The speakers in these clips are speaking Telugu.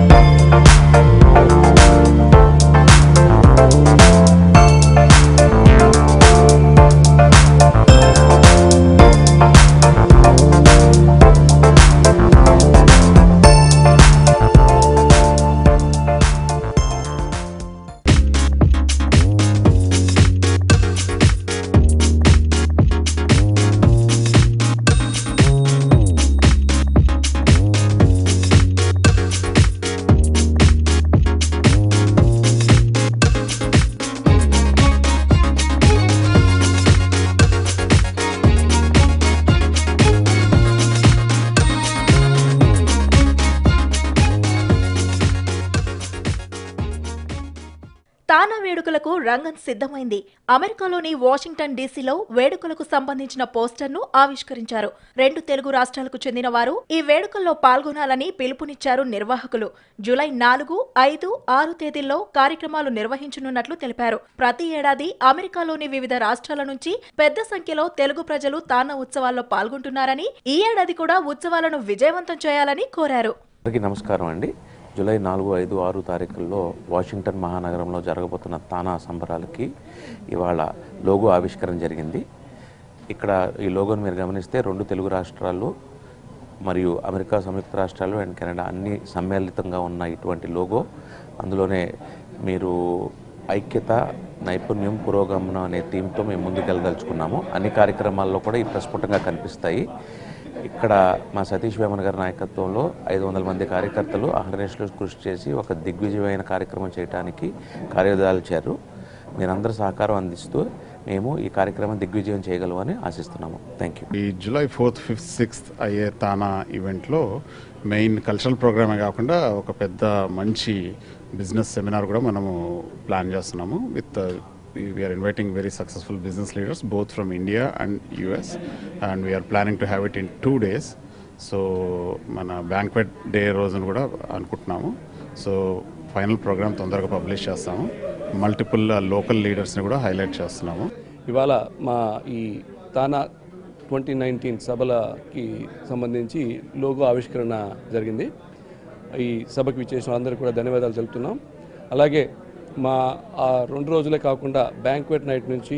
తానా వేడుకలకు రంగం సిద్ధమైంది అమెరికాలోని వాషింగ్టన్ డీసీలో వేడుకలకు సంబంధించిన పోస్టర్ను ఆవిష్కరించారు రెండు తెలుగు రాష్ట్రాలకు చెందిన వారు ఈ వేడుకల్లో పాల్గొనాలని పిలుపునిచ్చారు నిర్వాహకులు జూలై నాలుగు ఐదు ఆరు తేదీల్లో కార్యక్రమాలు నిర్వహించనున్నట్లు తెలిపారు ప్రతి ఏడాది అమెరికాలోని వివిధ రాష్ట్రాల నుంచి పెద్ద సంఖ్యలో తెలుగు ప్రజలు తానా ఉత్సవాల్లో పాల్గొంటున్నారని ఈ ఏడాది కూడా ఉత్సవాలను విజయవంతం చేయాలని కోరారు అందరికీ నమస్కారం అండి జూలై నాలుగు ఐదు ఆరు తారీఖుల్లో వాషింగ్టన్ మహానగరంలో జరగబోతున్న తానా సంబరాలకి ఇవాళ లోగో ఆవిష్కరణ జరిగింది ఇక్కడ ఈ లోగోను మీరు గమనిస్తే రెండు తెలుగు రాష్ట్రాలు మరియు అమెరికా సంయుక్త రాష్ట్రాలు అండ్ కెనడా అన్ని సమ్మేళితంగా ఉన్న ఇటువంటి లోగో అందులోనే మీరు ఐక్యత నైపుణ్యం పురోగమనం అనే థీమ్తో మేము ముందుకెళ్ళదలుచుకున్నాము అన్ని కార్యక్రమాల్లో కూడా ఈ ప్రస్ఫుటంగా కనిపిస్తాయి ఇక్కడ మా సతీష్ వేమన్ గారి నాయకత్వంలో ఐదు వందల మంది కార్యకర్తలు అహర్నిశలు కృషి చేసి ఒక దిగ్విజయమైన కార్యక్రమం చేయడానికి కార్యదాల్చారు మీరందరూ సహకారం అందిస్తూ మేము ఈ కార్యక్రమం దిగ్విజయం చేయగలమని ఆశిస్తున్నాము థ్యాంక్ యూ ఈ జూలై ఫోర్త్ ఫిఫ్త్ సిక్స్త్ అయ్యే తానా ఈవెంట్లో మెయిన్ కల్చరల్ ప్రోగ్రామే కాకుండా ఒక పెద్ద మంచి బిజినెస్ సెమినార్ కూడా మనము ప్లాన్ చేస్తున్నాము with we're inviting very successful business leaders both from India and US and we're planning to have it in two days so మన బ్యాంక్వెట్ డే రోజున కూడా అనుకుంటున్నాము సో ఫైనల్ ప్రోగ్రామ్ తొందరగా పబ్లిష్ చేస్తాము మల్టిపుల్ లోకల్ లీడర్స్ని కూడా హైలైట్ చేస్తున్నాము ఇవాళ మా ఈ తానా ట్వంటీ నైన్టీన్ సభలకి సంబంధించి లోగో ఆవిష్కరణ జరిగింది ఈ సభకు విచ్చేసిన అందరికీ కూడా ధన్యవాదాలు తెలుపుతున్నాం అలాగే మా ఆ రెండు రోజులే కాకుండా బ్యాంక్వెట్ నైట్ నుంచి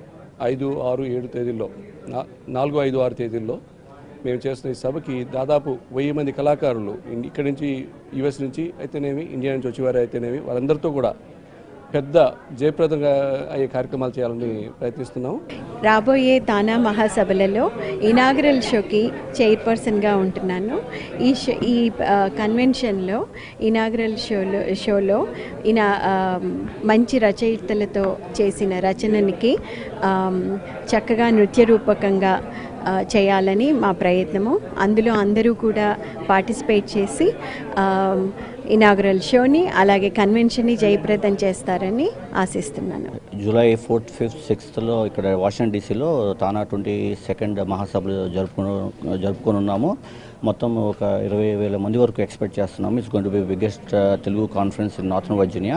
ఐదు ఆరు ఏడు తేదీల్లో నా- నాలుగు ఐదు ఆరు తేదీల్లో మేము చేస్తున్న ఈ సభకి దాదాపు వెయ్యి మంది కళాకారులు ఇన్- ఇక్కడి నుంచి యుఎస్ నుంచి అయితేనేమి ఇండియా నుంచి వచ్చేవారు అయితేనేమి వాళ్ళందరితో కూడా పెద్ద జయప్రదంగా అయ్యే కార్యక్రమాలు చేయాలని ప్రయత్నిస్తున్నాము రాబోయే తానా మహాసభలలో ఇనాగరల్ షోకి చైర్పర్సన్గా ఉంటున్నాను ఈ షో ఈ ఆ, కన్వెన్షన్లో ఇనాగరల్ షోలో షోలో ఇనా ఆ, మంచి రచయితలతో చేసిన రచననికి ఆమ్, చక్కగా నృత్య రూపకంగా ఆ, చేయాలని మా ప్రయత్నము అందులో అందరూ కూడా పార్టిసిపేట్ చేసి ఆమ్, ఇనాగరల్ షోని అలాగే కన్వెన్షన్ని జయప్రదం చేస్తారని ఆశిస్తున్నాను జూలై ఫోర్త్ ఫిఫ్త్ సిక్స్త్లో ఇక్కడ వాషింగ్టన్ డీసీలో తానా ట్వంటీ సెకండ్ మహాసభలు జరుపుకుని జరుపుకొని ఉన్నాము మొత్తం ఒక ఇరవై వేల మంది వరకు ఎక్స్పెక్ట్ చేస్తున్నాము it's going to be biggest Telugu conference in northern Virginia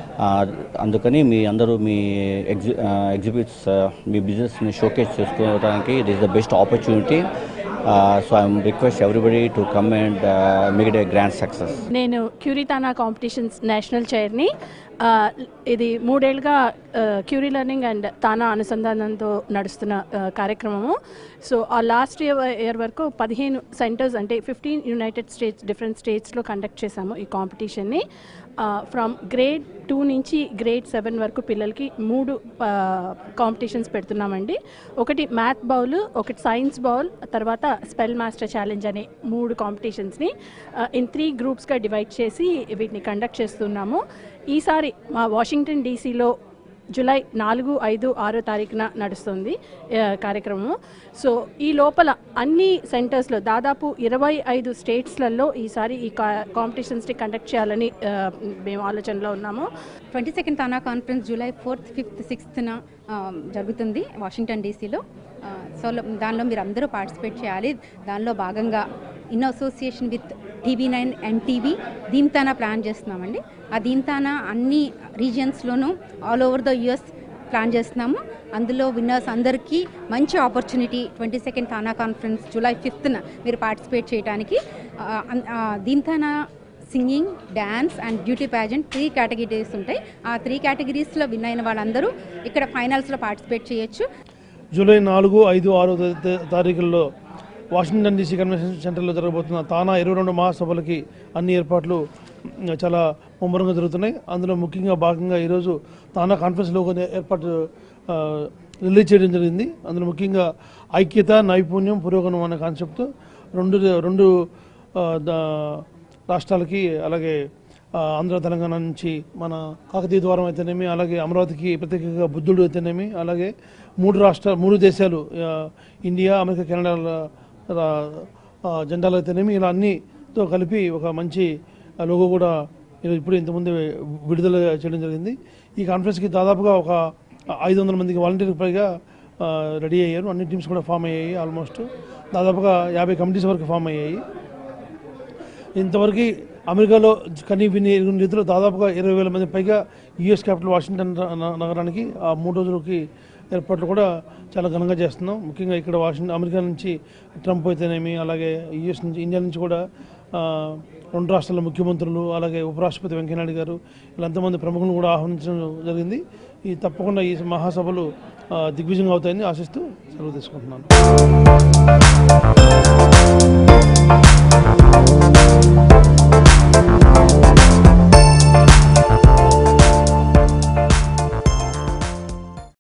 అందుకని మీ అందరూ మీ ఎగ్జి ఎగ్జిబిట్స్ మీ బిజినెస్ని షోకేస్ చేసుకోవడానికి it is the best opportunity so I'm request everybody to come and make it a grand success నేను క్యూరీతానా కాంపిటీషన్స్ నేషనల్ చైర్ని ఆ, ఇది మూడేళ్ళుగా ఆ, క్యూరీ లెర్నింగ్ అండ్ తానా అనుసంధానంతో నడుస్తున్న ఆ, కార్యక్రమము సో ఆ లాస్ట్ ఇయర్ ఇయర్ వరకు పదిహేను సెంటర్స్ అంటే ఫిఫ్టీన్ యునైటెడ్ స్టేట్స్ డిఫరెంట్ స్టేట్స్లో కండక్ట్ చేశాము ఈ కాంపిటీషన్ని ఫ్రమ్ గ్రేడ్ టూ నుంచి గ్రేడ్ సెవెన్ వరకు పిల్లలకి మూడు కాంపిటీషన్స్ పెడుతున్నామండి ఒకటి మ్యాథ్ బౌల్ ఒకటి సైన్స్ బౌల్ తర్వాత స్పెల్ మాస్టర్ ఛాలెంజ్ అనే మూడు కాంపిటీషన్స్ని ఇన్ త్రీ గ్రూప్స్గా డివైడ్ చేసి వీటిని కండక్ట్ చేస్తున్నాము ఈసారి మా వాషింగ్టన్ డీసీలో జూలై నాలుగు ఐదు ఆరో తారీఖున నడుస్తుంది ఆ, కార్యక్రమం సో ఈ లోపల అన్ని సెంటర్స్లో దాదాపు ఇరవై ఐదు స్టేట్స్లలో ఈసారి ఈ కా- కాంపిటీషన్స్ని కండక్ట్ చేయాలని ఆ, మేము ఆలోచనలో ఉన్నాము twenty second TANA conference July fourth fifth సిక్స్త్న జరుగుతుంది వాషింగ్టన్ డీసీలో సో లో- దానిలో మీరు అందరూ పార్టిసిపేట్ చేయాలి దానిలో భాగంగా in association with TV nine and TV దీంతానా ప్లాన్ చేస్తున్నామండి ఆ దీంతానా అన్ని రీజియన్స్లోనూ all over the US plan చేస్తున్నాము అందులో విన్నర్స్ అందరికీ మంచి opportunity twenty second TANA conference July ఫిఫ్త్న మీరు పార్టిసిపేట్ చేయడానికి ఆ, అన్- ఆ, దీంతానా singing dance and beauty pageant three categories ఉంటాయి ఆ త్రీ కేటగిరీస్లో విన్ అయిన వాళ్ళందరూ ఇక్కడ ఫైనల్స్లో పార్టిసిపేట్ చేయొచ్చు జూలై నాలుగు ఐదు ఆరు తా- తా- తారీఖుల్లో వాషింగ్టన్ డీసీ కన్వెన్షన్ సెంటర్లో జరగబోతున్న తానా ఇరవై రెండు మహాసభలకి అన్ని ఏర్పాట్లు మ్, చాలా ముమ్మరంగా జరుగుతున్నాయి అందులో ముఖ్యంగా భాగంగా ఈరోజు తానా కాన్ఫరెన్స్ లోగో ఏర్పాటు ఆ, రిలీజ్ చేయడం జరిగింది అందులో ముఖ్యంగా ఐక్యత నైపుణ్యం పురోగమనం అనే కాన్సెప్ట్ రెండు రెండు ఆ, దా- రాష్ట్రాలకి అలాగే ఆ, ఆంధ్ర తెలంగాణ నుంచి మన కాకతీయ ద్వారం అయితేనేమి అలాగే అమరావతికి ప్రత్యేకంగా బుద్ధుడు అయితేనేమి అలాగే మూడు రాష్ట్ర మూడు దేశాలు ఆ, ఇండియా అమెరికా కెనడా జెండాలు అయితేనేమి ఇలా అన్నితో కలిపి ఒక మంచి లోగో కూడా ఇది ఇప్పుడు ఇంతకుముందు విడుదల చేయడం జరిగింది ఈ కాన్ఫరెన్స్కి దాదాపుగా ఒక ఐదు వందల మందికి వాలంటీర్కి పైగా ఆ, రెడీ అయ్యారు అన్ని టీమ్స్ కూడా ఫామ్ అయ్యాయి ఆల్మోస్ట్ దాదాపుగా యాభై కమిటీస్ వరకు ఫామ్ అయ్యాయి ఇంతవరకు అమెరికాలో కనీ విని ఎరుగని రీతిలో దాదాపుగా ఇరవై వేల మంది పైగా యుఎస్ క్యాపిటల్ వాషింగ్టన్ న- నగరానికి ఆ మూడు రోజులకి ఏర్పాట్లు కూడా చాలా ఘనంగా చేస్తున్నాం ముఖ్యంగా ఇక్కడ వాషింగ్టన్ అమెరికా నుంచి ట్రంప్ అయితేనేమి అలాగే యుఎస్ నుంచి ఇండియా నుంచి కూడా ఆ, రెండు రాష్ట్రాల ముఖ్యమంత్రులు అలాగే ఉపరాష్ట్రపతి వెంకయ్యనాయుడు గారు ఇలా ఎంతమంది ప్రముఖులను కూడా ఆహ్వానించడం జరిగింది ఈ తప్పకుండా ఈ మహాసభలు ఆ, దిగ్విజయంగా అవుతాయని ఆశిస్తూ సెలవు తీసుకుంటున్నాను